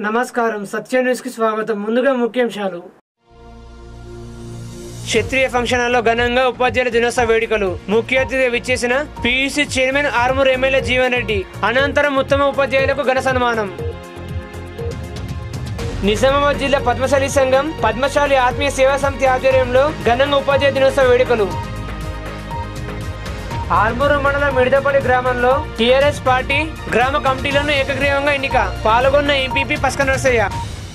నమస్కారం సత్య న్యూస్ కి స్వాగతం ముందుగా ముఖ్యాంశాలు క్షత్రియ ఫంక్షన్ హాల్లో ఘనంగా ఉపాధ్యాయుల దినోత్సవ వేడుకలు ముఖ్య అతిథిగా విచ్చేసిన PUC chairman Armoor MLA Jeevan Reddy అనంతరం ఉత్తమ ఉపాధ్యాయులకు ఘన సన్మానం నిజామాబాద్ జిల్లా పద్మశాలి సంఘం పద్మశాలి ఆత్మీయ సేవా సమితి ఆధ్వర్యంలో ఘనంగా ఉపాధ్యాయ దినోత్సవ వేడుకలు ఆర్మూరు మండలం మిడదపల్లి గ్రామంలో టిఆర్ఎస్ పార్టీ గ్రామ కమిటీలను ఏకగ్రీవంగా ఎన్నిక పాల్గొన్న ఎంపీపీ పస్క నరసయ్య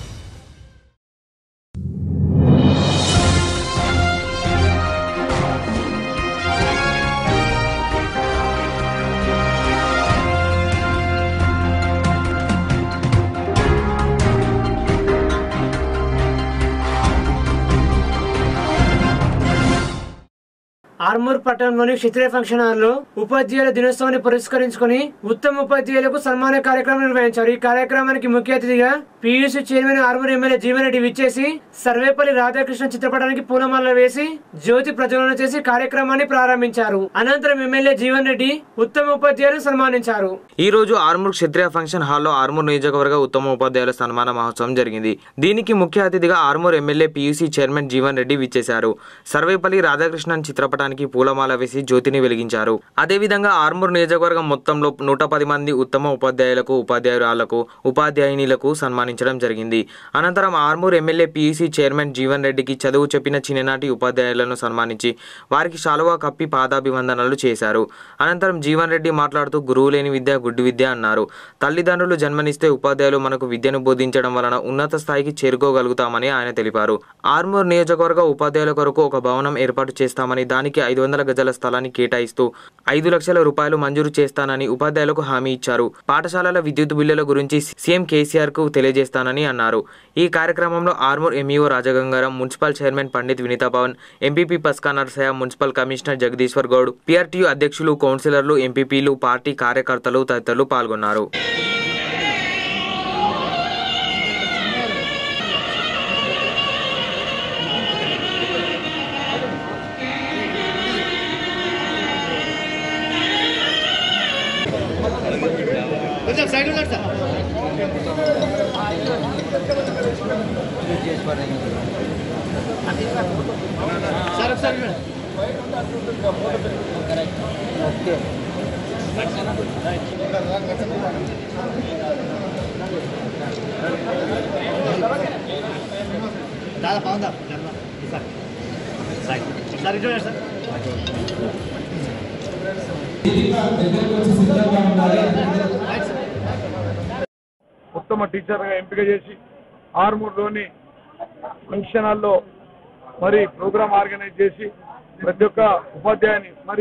ఆర్మూర్ పట్టణంలోని క్షత్రియ ఫంక్షన్ హాల్లో ఉపాధ్యాయుల దినోత్సవాన్ని పురస్కరించుకొని ఉత్తమ ఉపాధ్యాయులకు సన్మాన కార్యక్రమం నిర్వహించారు ఈ కార్యక్రమానికి ముఖ్య అతిథిగా PUC chairman Armoor MLA Jeevan Reddy విచ్చేసి సర్వేపల్లి రాధాకృష్ణ చిత్రపటానికి పూలమాల వేసి జ్యోతి ప్రజ్వలన చేసి కార్యక్రమాన్ని ప్రారంభించారు అనంతరం ఎమ్మెల్యే జీవన్ రెడ్డి ఉత్తమ ఉపాధ్యాయులను సన్మానించారు ఈ రోజు ఆర్మూర్ క్షత్రియ ఫంక్షన్ హాల్లో ఆర్మూర్ నియోజకవర్గ ఉత్తమ ఉపాధ్యాయుల సన్మాన మహోత్సవం జరిగింది దీనికి ముఖ్య అతిథిగా Armoor MLA PUC chairman Jeevan Reddy విచ్చేశారు సర్వేపల్లి రాధాకృష్ణన్ చిత్రపటానికి పూలమాల వేసి జ్యోతిని వెలిగించారు అదేవిధంగా ఆర్మూర్ నియోజకవర్గం మొత్తంలో నూట పది మంది ఉత్తమ ఉపాధ్యాయులకు ఉపాధ్యాయురాలకు ఉపాధ్యాయునిలకు సన్మానించడం జరిగింది అనంతరం Armoor MLA PUC chairman Jeevan రెడ్డికి చదువు చెప్పిన చిన్ననాటి ఉపాధ్యాయులను సన్మానించి వారికి శాలువా కప్పి పాదాభివందనలు చేశారు అనంతరం జీవన్ రెడ్డి మాట్లాడుతూ గురువు లేని విద్య గుడ్డి విద్య అన్నారు తల్లిదండ్రులు జన్మనిస్తే ఉపాధ్యాయులు మనకు విద్యను బోధించడం వలన ఉన్నత స్థాయికి చేరుకోగలుగుతామని ఆయన తెలిపారు ఆర్మూర్ నియోజకవర్గ ఉపాధ్యాయుల కొరకు ఒక భవనం ఏర్పాటు చేస్తామని దానికి ఐదు వందల గజాల స్థలాన్ని కేటాయిస్తూ ఐదు లక్షల రూపాయలు మంజూరు చేస్తానని ఉపాధ్యాయులకు హామీ ఇచ్చారు పాఠశాలల విద్యుత్ బిల్లుల గురించి సీఎం కేసీఆర్ కు తెలియజేస్తానని అన్నారు ఈ కార్యక్రమంలో Armoor MEO Rajagangaram municipal chairman Pandit Vineetha Bhavan MPP Paska Narasaiah municipal commissioner Jagadishwar Goud PRTU అధ్యక్షులు కౌన్సిలర్లు ఎంపీపీలు పార్టీ కార్యకర్తలు తదితరులు పాల్గొన్నారు దాదా బాగుందా సార్ సార్ సార్ చూడండి సార్ ఉత్తమ టీచర్గా ఎంపిక చేసి ఆర్మూర్లోని ఫంక్షన్ హాల్లో మరి ప్రోగ్రామ్ ఆర్గనైజ్ చేసి ప్రతి ఒక్క ఉపాధ్యాయుని మరి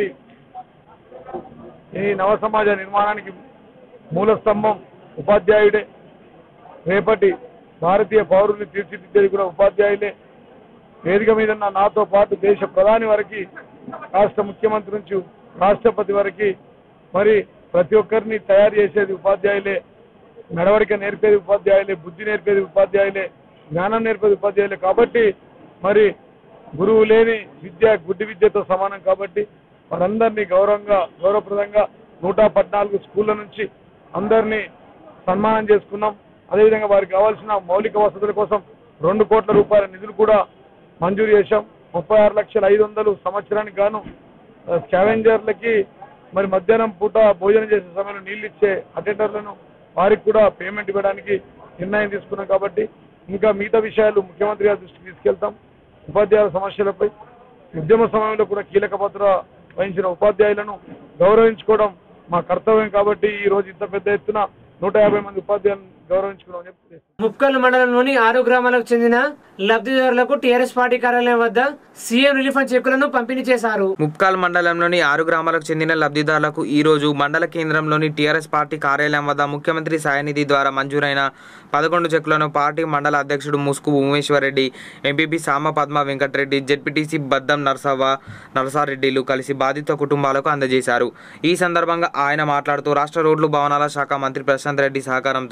ఈ నవ సమాజ నిర్మాణానికి మూల స్తంభం ఉపాధ్యాయుడే రేపటి భారతీయ పౌరుల్ని తీర్చిదిద్దేది కూడా ఉపాధ్యాయులే వేదిక మీద ఉన్న నాతో పాటు దేశ ప్రధాని వరకు రాష్ట్ర ముఖ్యమంత్రి నుంచి రాష్ట్రపతి వరకు మరి ప్రతి ఒక్కరిని తయారు చేసేది ఉపాధ్యాయులే నడవడిక నేర్పేది ఉపాధ్యాయులే బుద్ధి నేర్పేది ఉపాధ్యాయులే జ్ఞానం నేర్పేది ఉపాధ్యాయులే కాబట్టి మరి గురువు లేని విద్య గుడ్డి విద్యతో సమానం కాబట్టి వారందరినీ గౌరవంగా గౌరవప్రదంగా నూట పద్నాలుగు స్కూళ్ళ నుంచి అందరినీ సన్మానం చేసుకున్నాం అదేవిధంగా వారికి కావాల్సిన మౌలిక వసతుల కోసం రెండు కోట్ల రూపాయల నిధులు కూడా మంజూరు చేశాం ముప్పై ఆరు లక్షల ఐదు వందలు సంవత్సరానికి గాను ఆ, స్కావెంజర్లకి మరి మధ్యాహ్నం పూట భోజనం చేసే సమయంలో నీళ్లు ఇచ్చే అటెండర్లను వారికి కూడా పేమెంట్ ఇవ్వడానికి నిర్ణయం తీసుకున్నాం కాబట్టి ఇంకా మిగతా విషయాలు ముఖ్యమంత్రి గారి దృష్టికి తీసుకెళ్తాం ఉపాధ్యాయుల సమస్యలపై ఉద్యమ సమయంలో కూడా కీలక పాత్ర వహించిన ఉపాధ్యాయులను గౌరవించుకోవడం మా కర్తవ్యం కాబట్టి ఈ రోజు ఇంత పెద్ద ఎత్తున నూట యాభై మంది ఉపాధ్యాయులను గౌరవించుకోవడం అని చెప్పి ముప్కల్ మండలంలోని ఆరు గ్రామాలకు చెందిన లబ్ధిదారులకు టీఆర్ఎస్ పార్టీ కార్యాలయం వద్ద సీఎం రిలీఫ్ ఫండ్ చెక్కులను పంపిణీ చేశారు ముప్కాల్ మండలంలోని ఆరు గ్రామాలకు చెందిన లబ్ధిదారులకు ఈ రోజు మండల కేంద్రంలోని టీఆర్ఎస్ పార్టీ కార్యాలయం వద్ద ముఖ్యమంత్రి సాయనిధి ద్వారా మంజూరైన పదకొండు చెక్కులను పార్టీ మండల అధ్యక్షుడు ముసుకు ఉమేశ్వర్ రెడ్డి ఎంపీపీ సామ పద్మ వెంకటరెడ్డి జెడ్పీటీసీ బద్దం నరసవ్వ నరసారెడ్డిలు కలిసి బాధిత కుటుంబాలకు అందజేశారు ఈ సందర్భంగా ఆయన మాట్లాడుతూ రాష్ట్ర రోడ్లు భవనాల శాఖ మంత్రి ప్రశాంత్ రెడ్డి సహకారంతో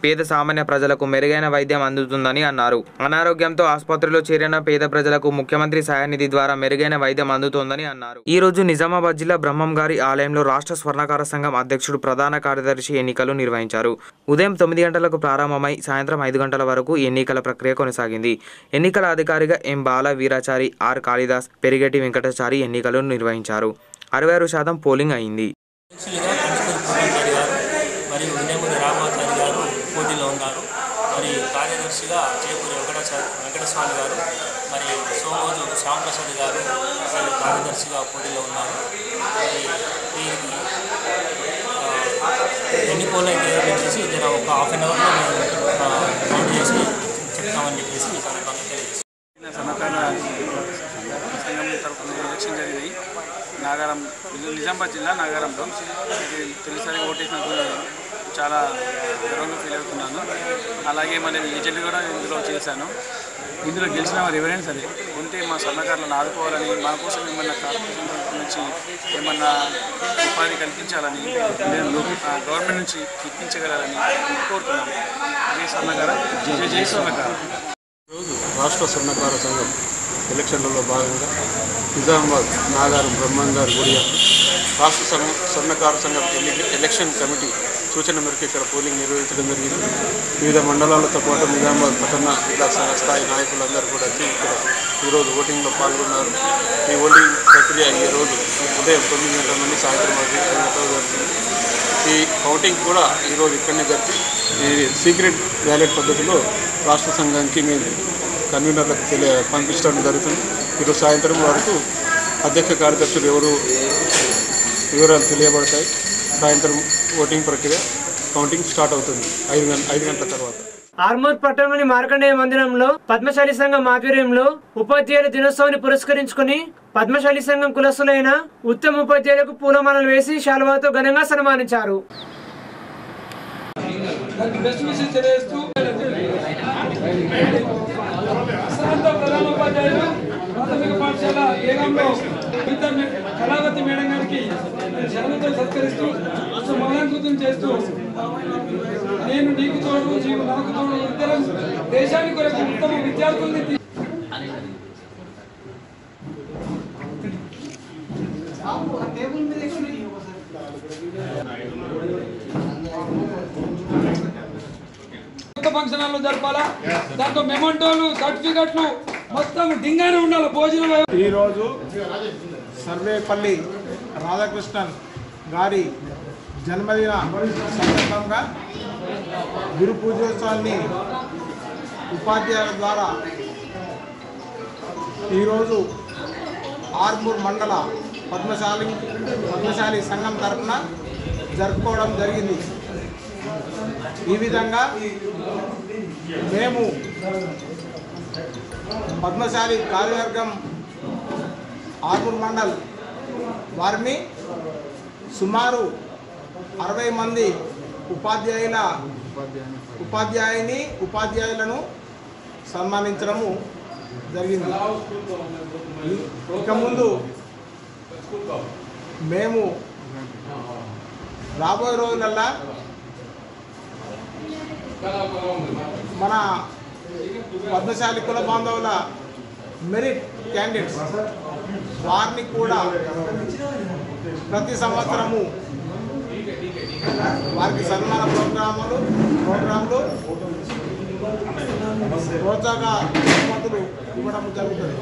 పేద సామాన్య ప్రజలకు మెరుగైన వైద్యం అందుతుందని అన్నారు అనారోగ్యంతో ఆసుపత్రిలో చేరిన పేద ప్రజలకు ముఖ్యమంత్రి సహాయనిధి ద్వారా మెరుగైన వైద్యం అందుతోందని అన్నారు ఈ రోజు నిజామాబాద్ జిల్లా బ్రహ్మం గారి ఆలయంలో రాష్ట్ర స్వర్ణకార సంఘం అధ్యక్షుడు ప్రధాన కార్యదర్శి ఎన్నికలు నిర్వహించారు ఉదయం తొమ్మిది గంటలకు ప్రారంభమై సాయంత్రం ఐదు గంటల వరకు ఎన్నికల ప్రక్రియ కొనసాగింది ఎన్నికల అధికారిగా ఎం బాల వీరాచారి ఆర్ కాళిదాస్ పెరిగటి వెంకటాచారి ఎన్నికలు నిర్వహించారు అరవై ఆరు శాతం పోలింగ్ అయింది అధ్యక్షులుగా కందుకూరి పూర్ణాచారి గారు మరియు వినయముడి రామాచారి గారు పోటీలో ఉన్నారు మరి కార్యదర్శిగా చేకూరి వెంకటాచారి వెంకటస్వామి గారు మరి సోమోజు శ్యామప్రసాద్ గారు మరి కార్యదర్శిగా పోటీలో ఉన్నారు మరి వీరికి ఆ, ఎన్ని పోల్ అయితే చెప్పేసి జర ఒక హాఫ్ అన్ అవర్లో మేము కౌంట్ చేసి చెప్తామని చెప్పేసి ఈ సందర్భంగా తెలియజేస్తాం సన్నకార సంఘం తరఫున ఎలక్షన్ జరిగినాయి నాగారం నిజ- నిజామాబాద్ జిల్లా నాగారంలో ఇది తొలిసారి ఓటేసినందుకు చాలా గర్వంగా ఫీల్ అవుతున్నాను అలాగే మన ఏజెంట్ కూడా ఇందులో చేశాను ఇందులో గెలిచిన వారు ఎవరైనా సరే ఉంటే మా సన్నకారులను ఆదుకోవాలని మా కోసం ఏమన్నా కార్పొరేషన్ తరఫు నుంచి ఏమన్నా ఉపాధి కల్పించాలని నేను ఆ, గవర్నమెంట్ నుంచి ఇప్పించగలరని కోరుతున్నాను ఇదే సన్నకార జయ జయ సన్నకార రోజు రాష్ట్ర స్వర్ణకార సంఘం ఎలక్షన్లలో భాగంగా నిజామాబాద్ నాగారం బ్రహ్మంగారు గుడి రాష్ట్ర సంఘం స్వర్ణకార సంఘం ఎన్ని- ఎలక్షన్ కమిటీ సూచన మేరకు ఇక్కడ పోలింగ్ నిర్వహించడం జరిగింది వివిధ మండలాలతో పాటు నిజామాబాద్ పట్టణ జిల్లా స్థా- స్థాయి నాయకులందరూ కూడా వచ్చి ఇక్కడ ఈరోజు ఓటింగ్లో పాల్గొన్నారు ఈ ఓటింగ్ ప్రక్రియ ఈ రోజు ఉదయం తొమ్మిది గంటల నుండి సాయంత్రం ఐదు ఐదు గంటల జరుగుతుంది ఈ కౌంటింగ్ కూడా ఈరోజు ఇక్కడనే జరిపి ఈ సీక్రెట్ బ్యాలెట్ పద్ధతిలో రాష్ట్ర సంఘానికి మేము కన్వీనర్లకు తెలియ పంపించడం జరుగుతుంది ఈరోజు సాయంత్రం వరకు అధ్యక్ష కార్యదర్శులు ఎవరు వివరాలు తెలియబడతాయి సాయంత్రం ఓటింగ్ ప్రక్రియ కౌంటింగ్ స్టార్ట్ అవుతుంది ఐదు గంట ఐదు గంటల తర్వాత ఆర్మూర్ పట్టణంలోని మార్కండేయ మందిరంలో పద్మశాలి సంఘం ఆధ్వర్యంలో ఉపాధ్యాయుల దినోత్సవాన్ని పురస్కరించుకుని పద్మశాలి సంఘం కులస్తులైన ఉత్తమ ఉపాధ్యాయులకు పూలమాలలు వేసి శాలువాతో ఘనంగా సన్మానించారు బెస్ట్ విషయం తెలియజేస్తూ అసలంత ప్రధానోపాధ్యాయులు ప్రాథమిక పాఠశాల ఏగంలో మిగతా మే- కళావతి మేడం గారికి శరణతో సత్కరిస్తూ మహాంకృతం చేస్తూ నేను నీకు తోడు నీవు నాకు తోడు ఇద్దరం దేశానికి కొరకు ఉత్తమ విద్యార్థుల్ని తీ- కొత్త ఫంక్షన్ హాల్లో జరపాలా దాంట్లో మెమంటోలు సర్టిఫికెట్లు మొత్తం డింగానే ఉండాలి భోజనం ఈరోజు సర్వేపల్లి రాధాకృష్ణన్ గారి జన్మదిన సందర్భంగా గురు పూజోత్సవాన్ని ఉపాధ్యాయుల ద్వారా ఈరోజు ఆర్మూర్ మండల పద్మశాలి పద్మశాలి సంఘం తరఫున జరుపుకోవడం జరిగింది ఈ విధంగా మేము పద్మశాలి కార్యవర్గం ఆర్మూర్ మండల్ వారిని సుమారు అరవై మంది ఉపాధ్యాయుల ఉపాధ్యాయుని ఉపాధ్యాయులను సన్మానించడము జరిగింది ఇ- ఇక ముందు మేము రాబోయే రోజులల్లా మన పద్మశాలి కుల బాంధవుల మెరిట్ క్యాండిడేట్స్ వారిని కూడా ప్రతి సంవత్సరము వారికి సన్మాన ప్రోగ్రాములు ప్రోగ్రాంలు ప్రోత్సాహ బహుమతులు ఇవ్వడం జరుగుతుంది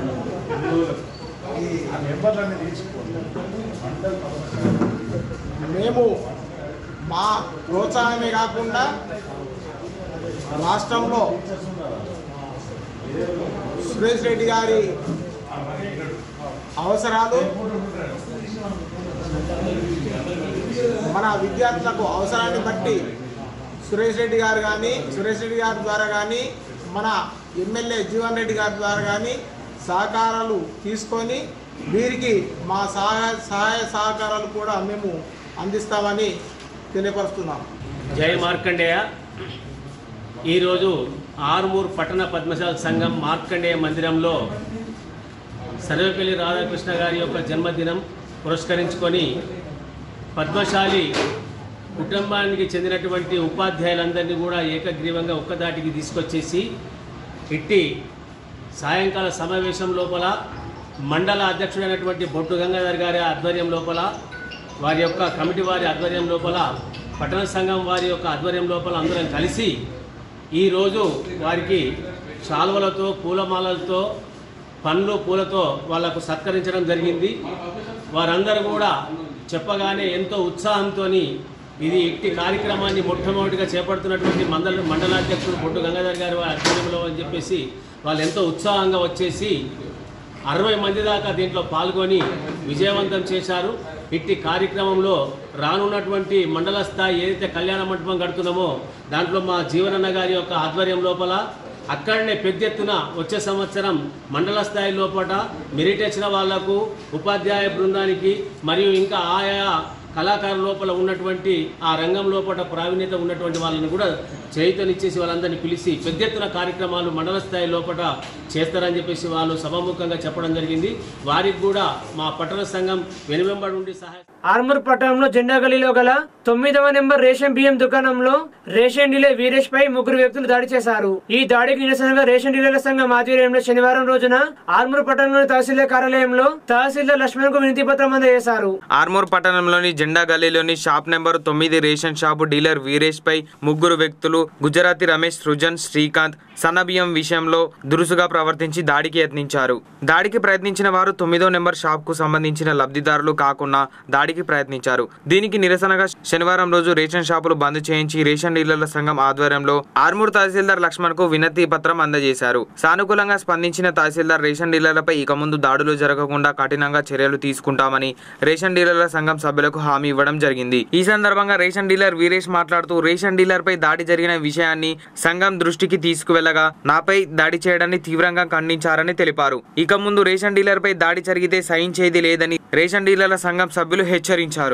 మేము మా ప్రోత్సాహమే కాకుండా రాష్ట్రంలో సురేష్ రెడ్డి గారి అవసరాలు మన విద్యార్థులకు అవసరాన్ని బట్టి సురేష్ రెడ్డి గారు కానీ సురేష్ రెడ్డి గారి ద్వారా కానీ మన ఎమ్మెల్యే జీవన్ రెడ్డి గారి ద్వారా కానీ సహకారాలు తీసుకొని వీరికి మా సహాయ సహాయ సహకారాలు కూడా మేము అందిస్తామని తెలియపరుస్తున్నాం జయ మార్కండేయ ఈరోజు ఆరుమూరు పట్టణ పద్మశాల సంఘం మార్కండేయ మందిరంలో సర్వేపల్లి రాధాకృష్ణ గారి యొక్క జన్మదినం పురస్కరించుకొని పద్మశాలి కుటుంబానికి చెందినటువంటి ఉపాధ్యాయులందరినీ కూడా ఏకగ్రీవంగా ఒక్కదాటికి తీసుకొచ్చేసి ఇట్టి సాయంకాల సమావేశం లోపల మండల అధ్యక్షుడైనటువంటి బొట్టు గంగాధర్ గారి ఆధ్వర్యం లోపల వారి యొక్క కమిటీ వారి ఆధ్వర్యం లోపల పట్టణ సంఘం వారి యొక్క ఆధ్వర్యం లోపల అందరం కలిసి ఈరోజు వారికి శాల్వలతో పూలమాలలతో పండ్లు పూలతో వాళ్లకు సత్కరించడం జరిగింది వారందరూ కూడా చెప్పగానే ఎంతో ఉత్సాహంతో ఇది ఇట్టి కార్యక్రమాన్ని మొట్టమొదటిగా చేపడుతున్నటువంటి మండల మండలాధ్యక్షుడు బొట్టు గంగాధర్ గారి వారి ఆధ్వర్యంలో అని చెప్పేసి వాళ్ళు ఎంతో ఉత్సాహంగా వచ్చేసి అరవై మంది దాకా దీంట్లో పాల్గొని విజయవంతం చేశారు ఇట్టి కార్యక్రమంలో రానున్నటువంటి మండల స్థాయి ఏదైతే కళ్యాణ మండపం కడుతున్నామో దాంట్లో మా జీవనన్న గారి యొక్క ఆధ్వర్యం లోపల అక్కడనే పెద్ద ఎత్తున వచ్చే సంవత్సరం మండల స్థాయి లోపల మెరిట్ వచ్చిన వాళ్లకు ఉపాధ్యాయ బృందానికి మరియు ఇంకా ఆయా కళాకారుల లోపల ఉన్నటువంటి ఆ రంగం లోపల ప్రావీణ్యత ఉన్నటువంటి వాళ్ళని కూడా చేయుతనిచ్చేసి వాళ్ళందరినీ పిలిచి పెద్ద ఎత్తున కార్యక్రమాలు మండల స్థాయి లోపల చేస్తారని చెప్పేసి వాళ్ళు సభాముఖంగా చెప్పడం జరిగింది వారికి కూడా మా పట్టణ సంఘం వెనువెంబడి ఉండి సహాయ ఆర్మూర్ పట్టణంలో జెండా గలీలో గల తొమ్మిదవ నెంబర్ రేషన్ బియ్యం దుకాణంలో రేషన్ డీలర్ వీరేష్ పై ముగ్గురు వ్యక్తులు దాడి చేశారు ఈ దాడికి నిరసనగా రేషన్ డీలర్ల సంఘం ఆధ్వర్యంలో శనివారం రోజున ఆర్మూర్ పట్టణంలోని తహసీల్దార్ కార్యాలయంలో తహసీల్దార్ లక్ష్మణ్ కు వినతి పత్రం అందజేశారు ఆర్మూర్ పట్టణంలోని జెండా గల్లీలోని షాప్ నెంబర్ తొమ్మిది రేషన్ షాపు డీలర్ వీరేష్ పై ముగ్గురు వ్యక్తులు గుజరాతీ రమేష్ సృజన్ శ్రీకాంత్ సన్నబియ్యం విషయంలో దురుసుగా ప్రవర్తించి దాడికి యత్నించారు దాడికి ప్రయత్నించిన వారు తొమ్మిదో నెంబర్ షాప్ కు సంబంధించిన లబ్ధిదారులు కాకుండా దాడికి ప్రయత్నించారు దీనికి నిరసనగా శనివారం రోజు రేషన్ షాపులు బంద్ చేయించి రేషన్ డీలర్ల సంఘం ఆధ్వర్యంలో ఆర్మూర్ తహసీల్దార్ లక్ష్మణ్ కు వినతి పత్రం అందజేశారు సానుకూలంగా స్పందించిన తహసీల్దార్ రేషన్ డీలర్లపై ఇక ముందు దాడులు జరగకుండా కఠినంగా చర్యలు తీసుకుంటామని రేషన్ డీలర్ల సంఘం సభ్యులకు హామీ ఇవ్వడం జరిగింది ఈ సందర్భంగా రేషన్ డీలర్ వీరేష్ మాట్లాడుతూ రేషన్ డీలర్ పై దాడి జరిగిన విషయాన్ని సంఘం దృష్టికి తీసుకువెళ్లగా నాపై దాడి చేయడాన్ని తీవ్రంగా ఖండించారని తెలిపారు ఇక ముందు రేషన్ డీలర్ పై దాడి జరిగితే సహించేది లేదని రేషన్ డీలర్ల సంఘం సభ్యులు హెచ్చరించారు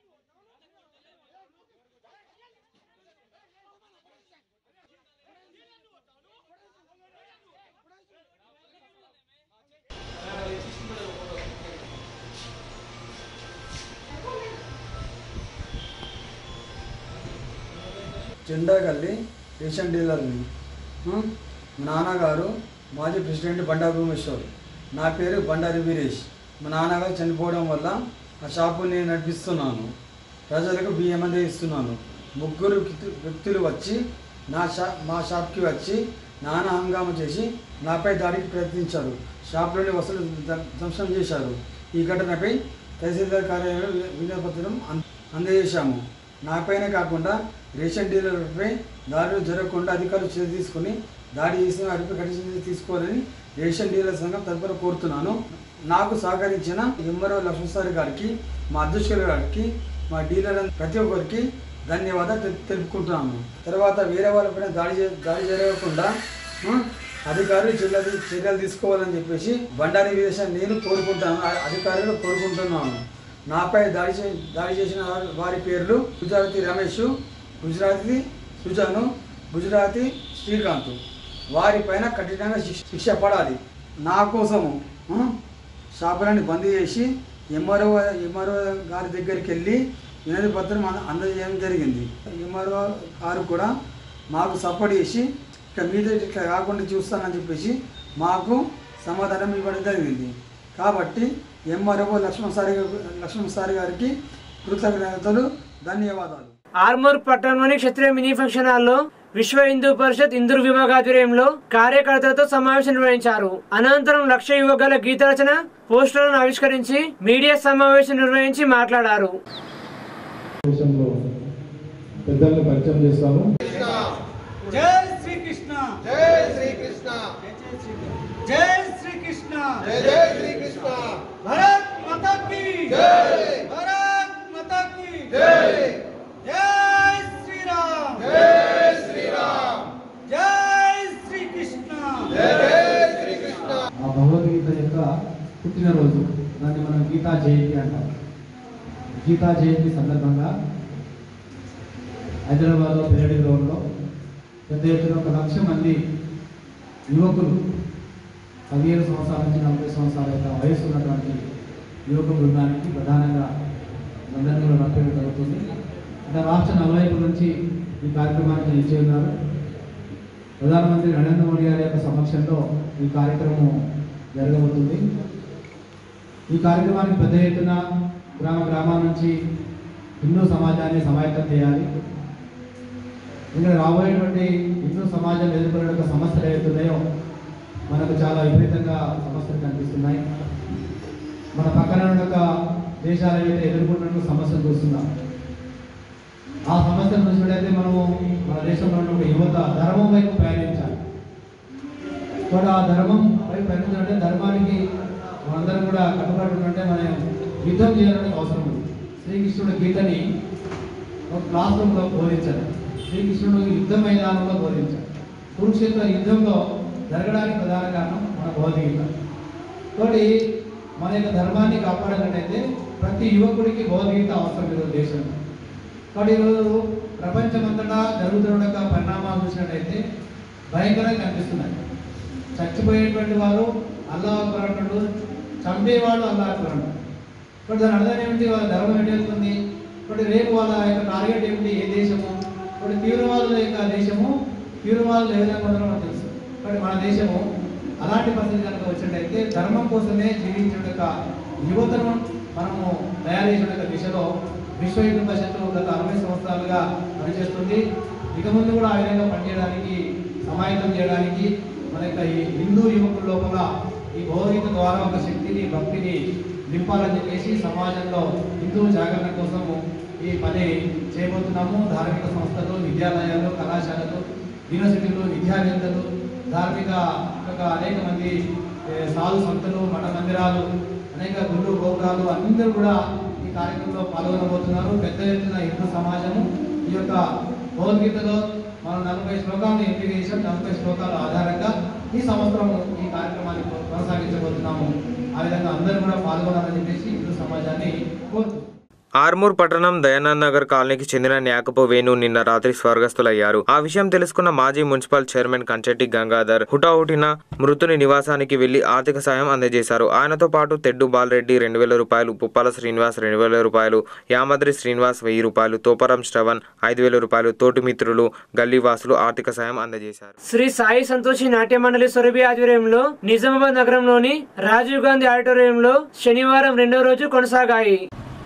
జెండా గల్లి రేషన్ డీలర్ని ఉం? మా నాన్నగారు మాజీ ప్రెసిడెంట్ బండారు భూమేశ్వర్ నా పేరు బండారి వీరేష్ మా నాన్నగారు చనిపోవడం వల్ల ఆ షాపు నేను నడిపిస్తున్నాను ప్రజలకు బియ్యం అనేది ఇస్తున్నాను ముగ్గురు వ్యక్తు- వ్యక్తులు వచ్చి నా షా మా షాప్కి వచ్చి నానా హంగామా చేసి నాపై దాడికి ప్రయత్నించారు షాప్లోని వసూలు ధ్వ- ధ్వంసం చేశారు ఈ ఘటనపై తహసీల్దార్ కార్యాలయంలో వి- వినతిపత్రం అం- అందజేశాము నాపైనే కాకుండా రేషన్ డీలర్లపై దాడులు జరగకుండా అధికారులు చర్య తీసుకుని దాడి చేసిన వారిపై కఠిన చర్యలు తీసుకోవాలని రేషన్ డీలర్ సంఘం తరపున కోరుతున్నాను నాకు సహకరించిన ఎంఆర్ఓ లక్ష్మణసారి గారికి మా అధ్యక్షుల గారికి మా డీలర్ ప్రతి ఒక్కరికి ధన్యవాదాలు తెలు- తెలుపుకుంటున్నాను తర్వాత వేరే వాళ్ళపైన దాడి చే- దాడి జరగకుండా ఆ, అధికారులు చర్యలు చర్యలు తీసుకోవాలని చెప్పేసి బండారి విదేశం నేను కోరుకుంటాను ఆ అధికారులు కోరుకుంటున్నాను నాపై దాడి చే దాడి చేసిన వారి- వారి పేర్లు గుజరాతీ రమేష్ గుజరాతీ సుజాను గుజరాతీ శ్రీకాంత్ వారిపైన కఠినంగా శిక్ష శిక్ష పడాలి నా కోసము ఆ, షాపులని బంద్ చేసి ఎంఆర్ఓ ఎంఆర్ఓ గారి దగ్గరికి వెళ్ళి వినతి పత్రం అంద- అందజేయడం జరిగింది ఎంఆర్ఓ గారు కూడా మాకు సపోర్ట్ చేసి ఇక మీద ఇట్లా కాకుండా చూస్తానని చెప్పేసి మాకు సమాధానం ఇవ్వడం జరిగింది కాబట్టి ఎంఆర్ఓ లక్ష్మణ్ సారి లక్ష్మణ్ సారి గారికి కృతజ్ఞతలు ధన్యవాదాలు ఆర్మూర్ పట్టణంలోని క్షత్రియ మినీ ఫంక్షన్ హాల్లో విశ్వ హిందూ పరిషత్ ఇందూరు విభాగ ఆధ్వర్యంలో కార్యకర్తలతో సమావేశం నిర్వహించారు అనంతరం లక్ష యువకుల గీత రచన పోస్టర్లను ఆవిష్కరించి మీడియా సమావేశం నిర్వహించి మాట్లాడారు దేశంలో పెద్దల్ని పరిచయం చేస్తాము జై శ్రీకృష్ణ జై శ్రీకృష్ణ జై శ్రీకృష్ణ జై జై శ్రీకృష్ణ భరత్ మాతా की జై భరత్ మాతా की జై జై శ్రీరామ్ జై శ్రీరామ్ జై శ్రీకృష్ణ జై జై శ్రీకృష్ణ ఆ భగవద్గీత యొక్క పుట్టినరోజు దాన్ని మనం గీతా జయంతి అంటాం గీతా జయంతి సందర్భంగా హైదరాబాద్లో పెరడి గ్రౌండ్లో పెద్ద ఎత్తున ఒక లక్ష మంది యువకులు పదిహేను సంవత్సరాల నుంచి నలభై సంవత్సరాల యొక్క వయసు ఉన్నటువంటి యువక బృందానికి ప్రధానంగా అందరినీ కూడా నప్పేయడం జరుగుతుంది అంటే రాష్ట్ర నలువైపు నుంచి ఈ కార్యక్రమానికి నిలిచి ఉన్నారు ప్రధానమంత్రి నరేంద్ర మోడీ గారి యొక్క సమక్షంలో ఈ కార్యక్రమం జరగబోతుంది ఈ కార్యక్రమానికి పెద్ద ఎత్తున గ్రామ గ్రామాల నుంచి హిందూ సమాజాన్ని సమాయత్తం చేయాలి ఇంకా రాబోయేటువంటి హిందూ సమాజం ఎదుర్కొనే యొక్క సమస్యలు ఏవైతున్నాయో మనకు చాలా విపరీతంగా సమస్యలు కనిపిస్తున్నాయి మన పక్కన ఉన్న యొక్క దేశాలు ఏవైతే ఎదుర్కొంటున్న సమస్యలు చూస్తున్నాం ఆ సమస్యలు చూసినట్లయితే మనము మన దేశంలో ఉన్న ఒక యువత ధర్మం వైపు ప్రయాణించాలి కూడా ఆ ధర్మం వైపు ప్రయాణించాలంటే ధర్మానికి మనందరం కూడా కట్టుబడి ఉంటే మనం యుద్ధం చేయాలని అవసరం ఉంది శ్రీకృష్ణుడు గీతని ఒక క్లాస్ రూమ్లో బోధించారు శ్రీకృష్ణుడు యుద్ధ మైదానంలో బోధించారు కురుక్షేత్ర యుద్ధంలో జరగడానికి ప్రధాన కారణం మన భగవద్గీత కాబట్టి మన యొక్క ధర్మాన్ని కాపాడాలంటే ప్రతి యువకుడికి భగవద్గీత అవసరం ఈరోజు దేశంలో కాబట్టి ఈరోజు ప్రపంచమంతటా జరుగుతున్న యొక్క పరిణామాలు చూసినట్టయితే భయంకరంగా కనిపిస్తున్నాయి చచ్చిపోయేటువంటి వారు అల్లా అక్బర్ అంటాడు చంపేవాడు అల్లా అక్బర్ అంటాడు ఇప్పుడు దాని అర్థం ఏమిటి వాళ్ళ ధర్మం ఏంటి వెళ్తుంది ఇప్పుడు రేపు వాళ్ళ యొక్క టార్గెట్ ఏమిటి ఏ దేశము ఇప్పుడు తీవ్రవాదుల యొక్క దేశము తీవ్రవాదులు ఏ విధంగా ఉన్నారో మనకు తెలుసు కాబట్టి మన దేశము అలాంటి పరిస్థితి కనుక వచ్చినట్టయితే ధర్మం కోసమే జీవించిన యొక్క యువతను మనము తయారు చేసిన యొక్క దిశలో విశ్వ హిందూ పరిషత్తు గత అరవై సంవత్సరాలుగా పనిచేస్తుంది ఇక ముందు కూడా ఆ విధంగా పనిచేయడానికి సమాయత్తం చేయడానికి మన యొక్క ఈ హిందూ యువకుల లోపల ఈ భగవద్గీత ద్వారా ఒక శక్తిని భక్తిని నింపాలని చెప్పేసి సమాజంలో హిందూ జాగరణ కోసము ఈ పని చేయబోతున్నాము ధార్మిక సంస్థలు విద్యాలయాలు కళాశాలలు యూనివర్సిటీలు విద్యావేత్తలు ధార్మిక యొక్క అనేక మంది ఏ, సాధు సంతులు మఠ మందిరాలు అనేక గుళ్ళు గోపురాలు అందరూ కూడా ఈ కార్యక్రమంలో పాల్గొనబోతున్నారు పెద్ద ఎత్తున హిందూ సమాజము ఈ యొక్క భగవద్గీతలో మనం నలభై శ్లోకాలను ఎంపిక చేసాం నలభై శ్లోకాల ఆధారంగా ఈ సంవత్సరం ఈ కార్యక్రమాన్ని కొనసాగించబోతున్నాము ఆ విధంగా అందరూ కూడా పాల్గొనాలని చెప్పేసి హిందూ సమాజాన్ని కోరుతున్నాం ఆర్మూర్ పట్టణం దయానంద్ నగర్ కాలనీకి చెందిన న్యాకపు వేణు నిన్న రాత్రి స్వర్గస్థులయ్యారు ఆ విషయం తెలుసుకున్న మాజీ మున్సిపల్ చైర్మన్ కంచెట్టి గంగాధర్ హుటాహుటిన మృతుని నివాసానికి వెళ్లి ఆర్థిక సాయం అందజేశారు ఆయనతో పాటు తెడ్డు బాలరెడ్డి రెండు వేల రూపాయలు పుప్పాల శ్రీనివాస్ రెండు వేల రూపాయలు యామద్రి శ్రీనివాస్ వెయ్యి రూపాయలు తోపరం శ్రవణ్ ఐదు వేల రూపాయలు తోటి మిత్రులు గల్లీవాసులు ఆర్థిక సాయం అందజేశారు శ్రీ సాయి సంతోషి నాట్య మండలి సొరబి ఆధ్వర్యంలో నిజామాబాద్ నగరంలోని రాజీవ్ గాంధీ ఆడిటోరియంలో శనివారం రెండో రోజు కొనసాగాయి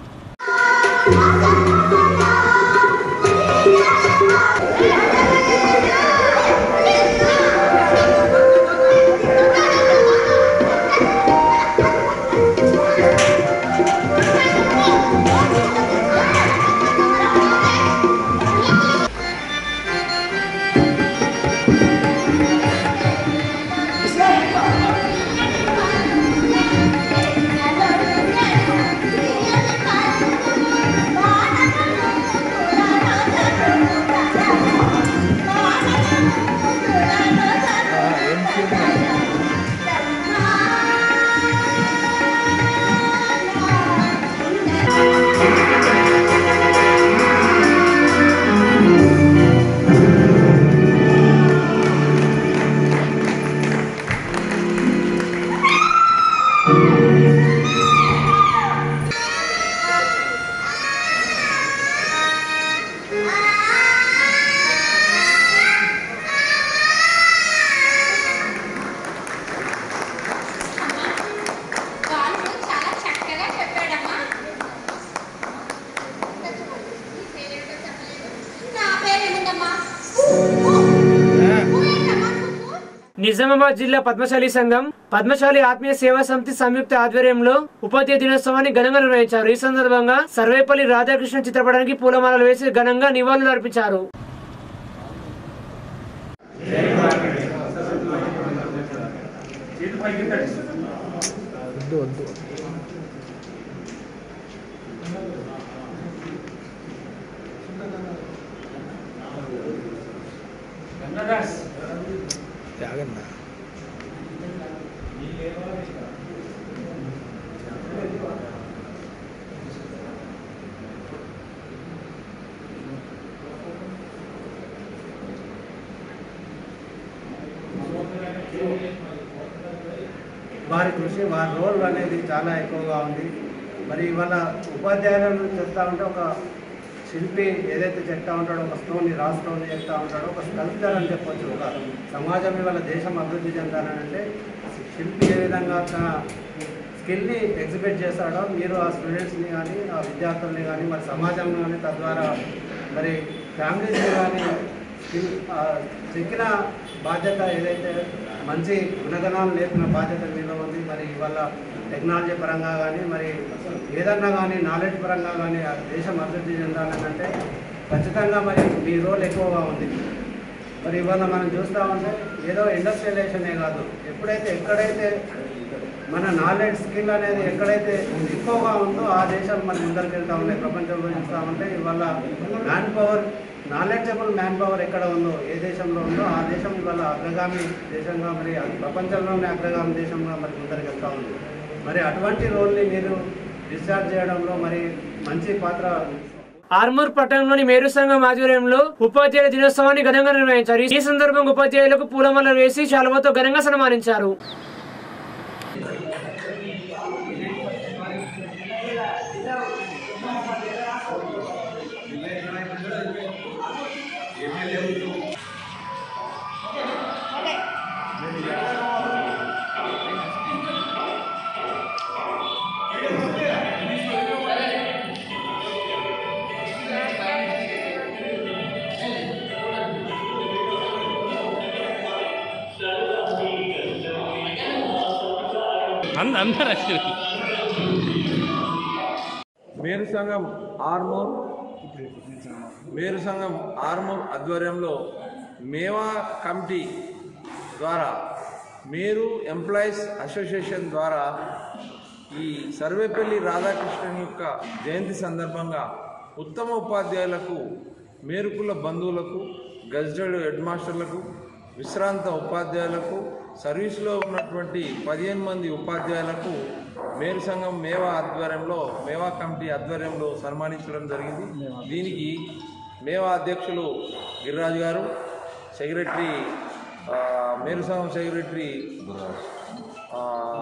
నిజామాబాద్ జిల్లా పద్మశాలి సంఘం పద్మశాలి ఆత్మీయ సేవా సమితి సంయుక్త ఆధ్వర్యంలో ఉపాధ్యాయ దినోత్సవాన్ని ఘనంగా నిర్వహించారు ఈ సందర్భంగా సర్వేపల్లి రాధాకృష్ణ చిత్రపటానికి పూలమాలలు వేసి ఘనంగా నివాళులు అర్పించారు వారి కృషి వారి రోల్ అనేది చాలా ఎక్కువగా ఉంది మరి ఇవాళ ఉపాధ్యాయులను చెప్తా ఉంటే ఒక శిల్పి ఏదైతే చెప్తా ఉంటాడో ఒక స్టోన్ని రా స్టోన్ చెప్తా ఉంటాడో ఒక స్కల్ప్చర్ అని చెప్పొచ్చు ఒక సమాజం ఇవాళ దేశం అభివృద్ధి చెందాలంటే శిల్పి ఏ విధంగా తన స్కిల్ని ఎగ్జిబిట్ చేస్తాడో మీరు ఆ స్టూడెంట్స్ని కానీ ఆ విద్యార్థుల్ని కానీ మరి సమాజంలో కానీ తద్వారా మరి ఫ్యామిలీస్ని కానీ స్కిల్ ఆ, చెక్కిన బాధ్యత ఏదైతే మంచి గుణగణాలు నేర్పిన బాధ్యత మీలో ఉంది మరి ఇవాళ టెక్నాలజీ పరంగా కానీ మరి ఏదన్నా కానీ నాలెడ్జ్ పరంగా కానీ ఆ దేశం అభివృద్ధి చెందాలని అంటే ఖచ్చితంగా మరి మీ రోల్ ఎక్కువగా ఉంది మరి ఇవాళ మనం చూస్తూ ఉంటే ఏదో ఇండస్ట్రియలైజేషనే కాదు ఎప్పుడైతే ఎక్కడైతే మన నాలెడ్జ్ స్కిల్ అనేది ఎక్కడైతే ఎక్కువగా ఉందో ఆ దేశాలు మన ముందరికి వెళ్తా ఉన్నాయి ప్రపంచంలో చూస్తూ ఉంటే ఇవాళ man power knowledgeable man power ఎక్కడ ఉందో ఏ దేశంలో ఉందో ఆ దేశం ఇవాళ అగ్రగామి దేశంగా మరి ప్రపంచంలోనే అగ్రగామి దేశంగా మరి ముందరికి వెళ్తా ఉంది మరి అటువంటి రోల్ని మీరు డిశ్చార్జ్ చేయడంలో మరి మంచి పాత్ర ఆర్మూర్ పట్టణంలోని మేరు సంఘం ఆధ్వర్యంలో ఉపాధ్యాయుల దినోత్సవాన్ని ఘనంగా నిర్వహించారు ఈ సందర్భంగా ఉపాధ్యాయులకు పూలమాల వేసి శాలువతో ఘనంగా సన్మానించారు అందరూ వచ్చారు మేరు సంఘం ఆర్మూర్ మేరు సంఘం ఆర్మూర్ ఆధ్వర్యంలో మేవా కమిటీ ద్వారా మేరు ఎంప్లాయీస్ అసోసియేషన్ ద్వారా ఈ సర్వేపల్లి రాధాకృష్ణన్ యొక్క జయంతి సందర్భంగా ఉత్తమ ఉపాధ్యాయులకు మేరుకుల బంధువులకు గజెటెడ్ హెడ్ మాస్టర్లకు విశ్రాంత ఉపాధ్యాయులకు సర్వీస్లో ఉన్నటువంటి పదిహేను మంది ఉపాధ్యాయులకు మేరు సంఘం మేవా ఆధ్వర్యంలో మేవా కమిటీ ఆధ్వర్యంలో సన్మానించడం జరిగింది దీనికి మేవా అధ్యక్షులు గిరిరాజు గారు సెక్రటరీ ఆ, మేరు సంఘం సెక్రటరీ ఆ,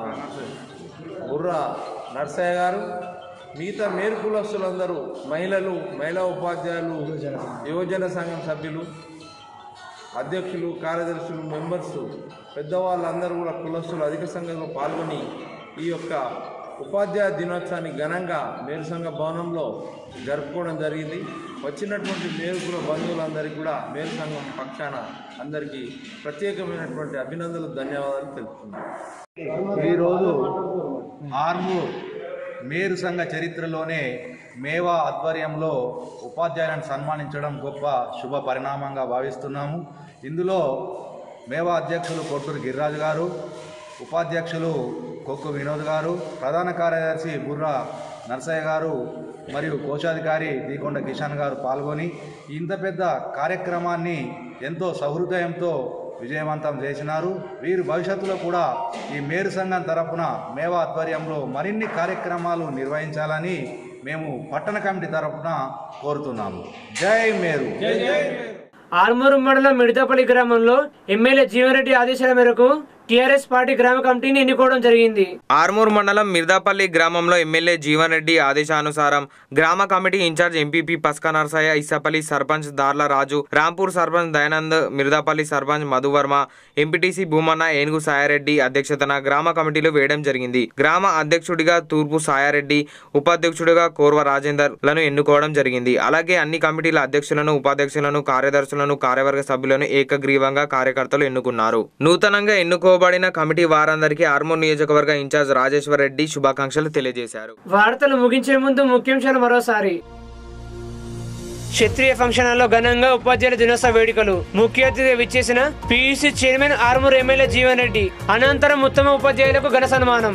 బుర్రా నర్సయ్య గారు మిగతా మేరు కులస్తులందరూ మహిళలు మహిళా ఉపాధ్యాయులు యువజన సంఘం సభ్యులు అధ్యక్షులు కార్యదర్శులు మెంబర్స్ పెద్దవాళ్ళందరూ కూడా కులస్తులు అధిక సంఖ్యలో పాల్గొని ఈ యొక్క ఉపాధ్యాయ దినోత్సవాన్ని ఘనంగా మేరు సంఘ భవనంలో జరుపుకోవడం జరిగింది వచ్చినటువంటి మేరుకుల బంధువులందరికీ కూడా మేరు సంఘం పక్షాన అందరికీ ప్రత్యేకమైనటువంటి అభినందనలు ధన్యవాదాలు తెలుపుతున్నాను ఈరోజు ఆర్మూర్ మేరు సంఘ చరిత్రలోనే మేవా ఆధ్వర్యంలో ఉపాధ్యాయులను సన్మానించడం గొప్ప శుభ పరిణామంగా భావిస్తున్నాము ఇందులో మేవా అధ్యక్షులు కొట్టూరు గిరిరాజు గారు ఉపాధ్యక్షులు కొక్కు వినోద్ గారు ప్రధాన కార్యదర్శి బుర్రా నర్సయ్య గారు మరియు కోశాధికారి దీకొండ కిషాన్ గారు పాల్గొని ఇంత పెద్ద కార్యక్రమాన్ని ఎంతో సహృదయంతో విజయవంతం చేసినారు వీరు భవిష్యత్తులో కూడా ఈ మేరు సంఘం తరపున మేవా ఆధ్వర్యంలో మరిన్ని కార్యక్రమాలు నిర్వహించాలని మేము పట్టణ కమిటీ తరపున కోరుతున్నాము జై మేరు ఆర్మూరు మండలం మిడతపల్లి గ్రామంలో ఎమ్మెల్యే జీవన్రెడ్డి ఆదేశాల మేరకు టీఆర్ఎస్ పార్టీ గ్రామ కమిటీని ఎన్నుకోవడం జరిగింది ఆర్మూర్ మండలం మిర్దాపల్లి గ్రామంలో ఎమ్మెల్యే జీవన్ రెడ్డి ఆదేశానుసారం గ్రామ committee incharge MPP Paska Narasayya Isapalli sarpanch Darla Raju Rampur sarpanch Dayanand Mirdapalli sarpanch Madhuvarma MPTC Bhumanna Enugu Sayareddy అధ్యక్షతన గ్రామ కమిటీలు వేయడం జరిగింది గ్రామ అధ్యక్షుడిగా తూర్పు సాయారెడ్డి ఉపాధ్యక్షుడిగా కోర్వ రాజేందర్ లను ఎన్నుకోవడం జరిగింది అలాగే అన్ని కమిటీల అధ్యక్షులను ఉపాధ్యక్షులను కార్యదర్శులను కార్యవర్గ సభ్యులను ఏకగ్రీవంగా కార్యకర్తలు ఎన్నుకున్నారు నూతనంగా ఎన్నుకోబడిన కమిటీ వారందరికీ ఆర్మూర్ నియోజకవర్గ ఇన్ఛార్జ్ రాజేశ్వర్ రెడ్డి శుభాకాంక్షలు తెలియజేశారు వార్తలు ముగించే ముందు ముఖ్యాంశాలు మరోసారి క్షత్రియ ఫంక్షన్ హాల్లో ఘనంగా ఉపాధ్యాయుల దినోత్సవ వేడుకలు ముఖ్య అతిథిగా విచ్చేసిన PUC chairman Armoor MLA Jeevan Reddy అనంతరం ఉత్తమ ఉపాధ్యాయులకు ఘన సన్మానం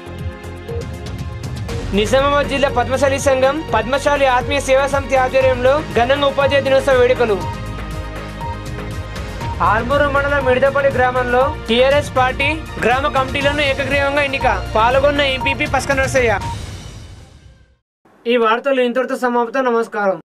నిజామాబాద్ జిల్లా పద్మశాలి సంఘం పద్మశాలి ఆత్మీయ సేవా సమితి ఆధ్వర్యంలో ఘనంగా ఉపాధ్యాయ దినోత్సవ వేడుకలు ఆర్మూరు మండలం మిడదపల్లి గ్రామంలో టిఆర్ఎస్ పార్టీ గ్రామ కమిటీలను ఏకగ్రీవంగా ఎన్నిక పాల్గొన్న ఎంపీపీ పస్క నరసయ్య ఈ వార్తలు ఇంతటితో సమాప్తం నమస్కారం